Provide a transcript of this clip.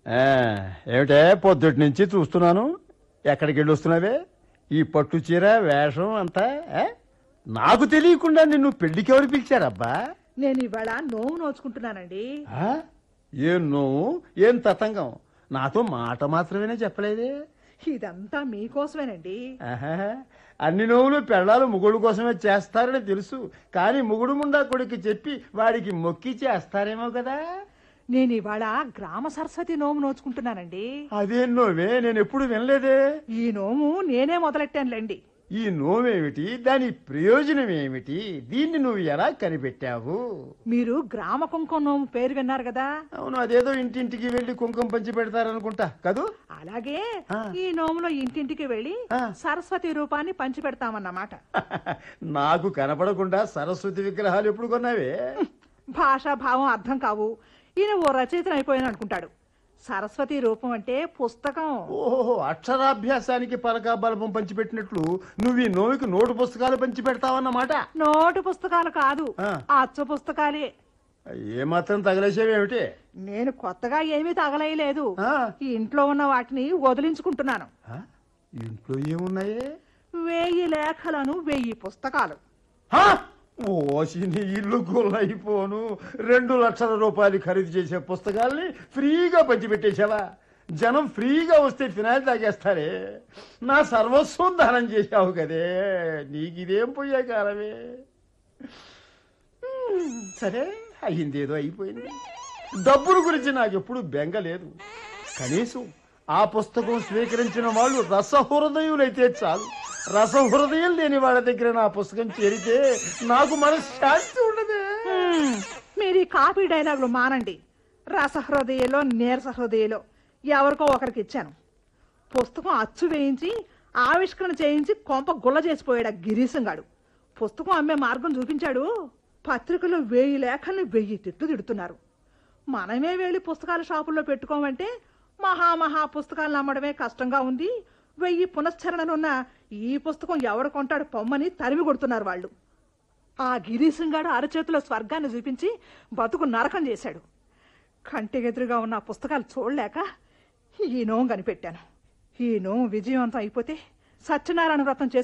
ఆ, ఏమిటే పొద్దుటి నుంచి చూస్తున్నాను ఎక్కడికి వెళ్ళి వస్తున్నావే ఈ పట్టు చీర వేషం అంతా ఆ? నాకు తెలియకుండా నిన్ను పెళ్లికి ఎవరు పిలిచారబ్బా నేను ఇవాళ నోము నోచుకుంటున్నానండి ఆ? ఏం నువ్వు ఏం తతంగం నాతో మాట మాత్రమేనే చెప్పలేదే ఇదంతా మీకోసమేనండి ఆహా. అన్ని నోవులు పెళ్ళాలు ముగుడు కోసమే చేస్తారని తెలుసు కానీ ముగుడు ముండా కొడుకు చెప్పి వాడికి మొక్కి చేస్తారేమో కదా నేను ఇవాళ గ్రామ సరస్వతి నోము నోచుకుంటున్నానండి అదేం నోవే నేను ఎప్పుడు వినలేదే ఈ నోము నేనే మొదలెట్టానులేండి ఈ నోవేమిటి దాని ప్రయోజనం ఏమిటి దీన్ని నువ్వు ఎలా కనిపెట్టావు మీరు గ్రామ కుంకుమ నోము పేరు విన్నారు కదా అవును అదేదో ఇంటింటికి వెళ్ళి కుంకుమ పంచి పెడతారనుకుంటా కదూ అలాగే ఆ. ఈ నోములో ఇంటింటికి వెళ్ళి ఆ. సరస్వతి రూపాన్ని పంచి పెడతామన్నమాట నాకు కనపడకుండా సరస్వతి విగ్రహాలు ఎప్పుడు కొన్నావే భాషా భావం అర్థం కావు ఈయన ఓ రచయితను అయిపోయాను అనుకుంటాడు సరస్వతి రూపం అంటే పుస్తకం ఓహో అక్షరాభ్యాసానికి పలకా బలపం పంచిపెట్టినట్లు నువ్వు ఈ నోవికి నోటు పుస్తకాలు పంచి పెడతావన్నమాట నోటు పుస్తకాలు కాదు ఆ. అచ్చు పుస్తకాలే ఏమాత్రం తగలేసేవేమిటి నేను కొత్తగా ఏమీ తగలేయలేదు ఆ? ఈ ఇంట్లో ఉన్న వాటిని వదిలించుకుంటున్నాను ఆ? ఇంట్లో ఏమున్నాయే వెయ్యి లేఖలను వెయ్యి పుస్తకాలు హా? ఓసి నీ ఇల్లు గొల్లైపోను రెండు లక్షల రూపాయలు ఖరీదు చేసే పుస్తకాల్ని ఫ్రీగా పంచిపెట్టేశావా జనం ఫ్రీగా వస్తే ఫినాయిల్ తాగేస్తారే నా సర్వస్వం దానం చేశావు కదే నీకు ఇదేం పోయే కాలమే హ్మ్, సరే అయిందేదో అయిపోయింది డబ్బుల గురించి నాకు ఎప్పుడు బెంగ లేదు కనీసం ఆ పుస్తకం స్వీకరించిన వాళ్ళు రసహృదయులైతే చాలు రసహృదయం లేని వాళ్ళ దగ్గర నా పుస్తకం చేరితే నాకు మనశ్శాంతి ఉండదే హ్మ్, మీరు ఈ కాపీ డైలాగులు మానండి రసహృదయలో నీరస హృదయలో ఎవరికో ఒకరికి ఇచ్చాను పుస్తకం అచ్చు వేయించి ఆవిష్కరణ చేయించి కొంప గుల్ల చేసిపోయాడు ఆ గిరీశంగాడు పుస్తకం అమ్మే మార్గం చూపించాడు పత్రికలో వెయ్యి లేఖల్ని వెయ్యి తిట్లు తిడుతున్నారు మనమే వెళ్ళి పుస్తకాల షాపుల్లో పెట్టుకోమంటే మహా మహా పుస్తకాలను అమ్మడమే కష్టంగా ఉంది వెయ్యి పునశ్చరణలున్న ఈ పుస్తకం ఎవడు కొంటాడు పొమ్మని తరిమి కొడుతున్నారు వాళ్ళు ఆ గిరీశంగాడు అరచేతిలో స్వర్గాన్ని చూపించి బతుకు నరకం చేశాడు కంటికెదురుగా ఉన్న ఆ పుస్తకాలు చూడలేక ఈ నోం కనిపెట్టాను ఈ నోం విజయవంతం అయిపోతే సత్యనారాయణ వ్రతం చేసి